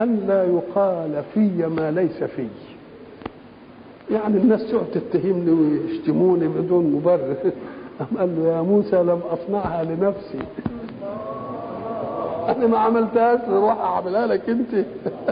أن لا يقال في ما ليس في يعني الناس تقعد تتهمني ويشتموني بدون مبرر أم قال له يا موسى لم أصنعها لنفسي أنا ما عملتهاش روح أعملها لك أنت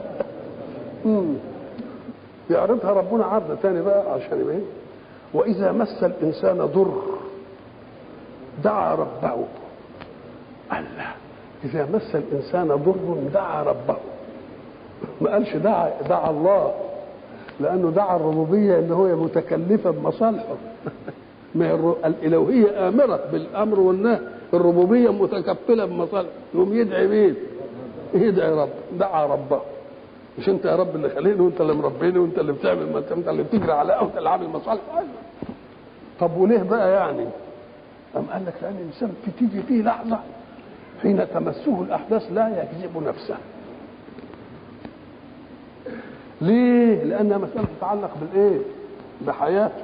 يعرضها ربنا عرض تاني بقى عشان يبقى وإذا مس الإنسان ضر دعا ربه الله إذا مس الإنسان ضر دعا ربه ما قالش دعا دعا الله لأنه دعا الربوبية اللي هو متكلفة بمصالحه ما الإلوهية آمرة بالأمر والنهي الربوبية متكفلة بمصالحه يقوم يدعي مين؟ يدعي رب دعا ربه مش انت يا رب اللي خليني وانت اللي مربيني وانت اللي بتعمل ما انت اللي بتجري على وانت اللي عامل مصالح طب وليه بقى يعني؟ أم قال لك لأن الإنسان بتيجي فيه لحظة حين تمسه الأحداث لا يكذب نفسه ليه؟ لأنها مسألة تتعلق بالإيه؟ بحياته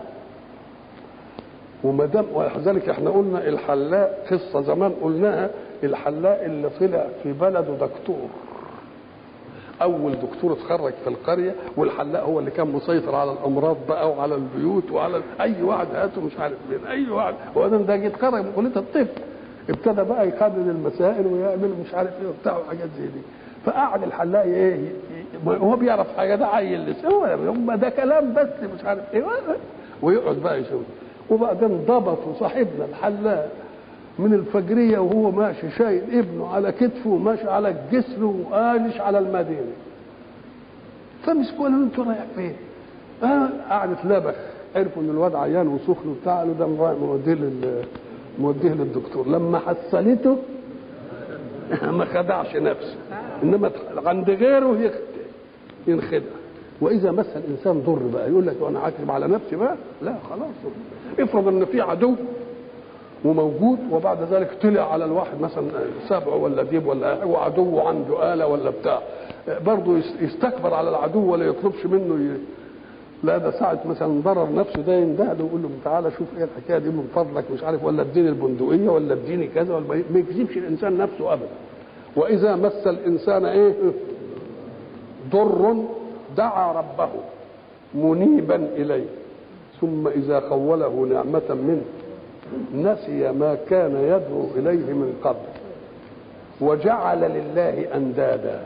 وما دام ولذلك احنا قلنا الحلاق قصة زمان قلناها الحلاق اللي طلع في بلده دكتور اول دكتور اتخرج في القريه والحلاق هو اللي كان مسيطر على الامراض بقى وعلى البيوت وعلى اي واحد هاته مش عارف مين اي واحد هو ده ده جه اتخرج من كليه الطب ابتدى بقى يقلل المسائل ويعمل مش عارف ايه وبتاع وحاجات زي دي فقعد الحلاق ايه هو بيعرف حاجه ده عيل لسه هو ده كلام بس مش عارف ايه ويقعد بقى يشوف وبعدين ضبطوا صاحبنا الحلاق من الفجرية وهو ماشي شايل ابنه على كتفه وماشي على الجسر وقالش على المدينة فمسكوا قالوا انتوا رايح فين؟ آه قعدت لبخ عرفوا ان الواد عيان وسخن وبتاع قالوا ده موديه لل موديه للدكتور لما حصلته ما خدعش نفسه انما عند غيره ينخدع واذا مس الانسان ضر بقى يقول لك وانا عاكب على نفسي بقى لا خلاص افرض ان في عدو وموجود وبعد ذلك طلع على الواحد مثلا سبع ولا ديب ولا هو عدو عنده آلة ولا بتاع برضه يستكبر على العدو ولا يطلبش منه ي... لا ده ساعة مثلا ضرر نفسه ده يندهله ويقول له تعالى شوف ايه الحكايه دي من فضلك مش عارف ولا اديني البندقيه ولا اديني كذا ولا ما يكذبش الانسان نفسه ابدا واذا مس الانسان ايه ضر دعا ربه منيبا اليه ثم اذا خوله نعمه منه نسي ما كان يدعو اليه من قبل وجعل لله اندادا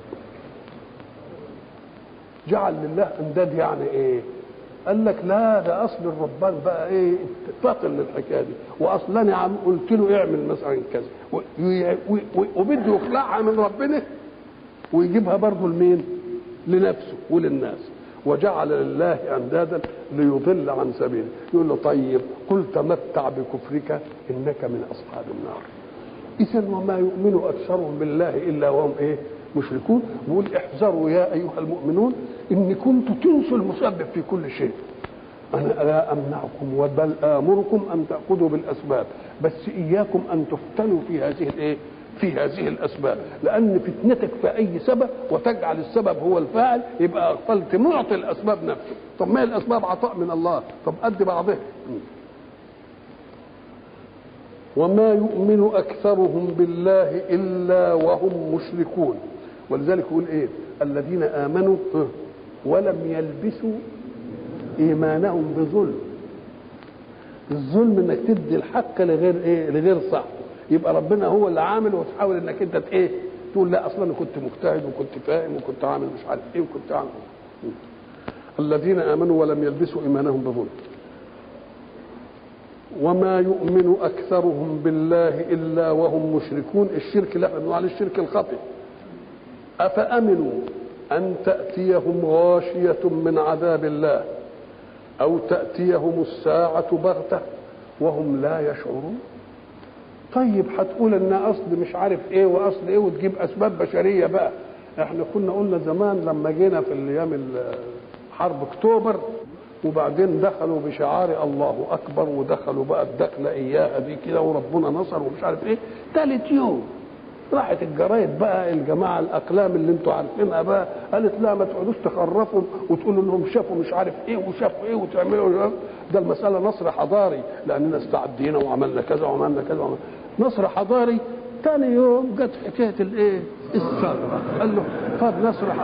جعل لله انداد يعني ايه قال لك لا ده اصل الربان بقى ايه فاطن للحكايه دي واصلا انا عم قلت له اعمل مثلا كذا وبده يخلعها من ربنا ويجيبها برضه لمين لنفسه وللناس وجعل لله اندادا ليضل عن سبيله يقول له طيب قل تمتع بكفرك انك من اصحاب النار اذا وما يؤمن اكثرهم بالله الا وهم ايه مشركون بيقول احذروا يا ايها المؤمنون ان كنتم تنسوا المسبب في كل شيء انا لا امنعكم بل امركم ان تاخذوا بالاسباب بس اياكم ان تفتنوا في هذه الايه في هذه الاسباب لان فتنتك في اي سبب وتجعل السبب هو الفاعل يبقى اغفلت معطي الاسباب نفسه طب ما هي الاسباب عطاء من الله طب قد بعضها وما يؤمن اكثرهم بالله الا وهم مشركون ولذلك يقول ايه الذين امنوا ولم يلبسوا ايمانهم بظلم الظلم انك تدي الحق لغير ايه لغير صح يبقى ربنا هو اللي عامل وتحاول انك انت ايه تقول لا اصلا انا كنت مجتهد وكنت فاهم وكنت عامل مش عارف ايه وكنت عامل الذين امنوا ولم يلبسوا ايمانهم بظلم وما يؤمن اكثرهم بالله الا وهم مشركون الشرك اللي احنا بنقول عليه الشرك الخفي افامنوا ان تاتيهم غاشيه من عذاب الله او تاتيهم الساعه بغته وهم لا يشعرون طيب هتقول ان اصل مش عارف ايه واصل ايه وتجيب اسباب بشريه بقى احنا كنا قلنا زمان لما جينا في الايام حرب اكتوبر وبعدين دخلوا بشعار الله اكبر ودخلوا بقى الدخله اياها دي كده وربنا نصر ومش عارف ايه ثالث يوم راحت الجرايد بقى الجماعه الاقلام اللي انتوا عارفينها بقى قالت لا ما تقعدوش تخرفوا وتقولوا انهم شافوا مش عارف ايه وشافوا ايه وتعملوا ده المساله نصر حضاري لاننا استعدينا وعملنا كذا وعملنا كذا وعملنا نصر حضاري ثاني يوم جت حكايه الايه الثغره قال له طب نصرح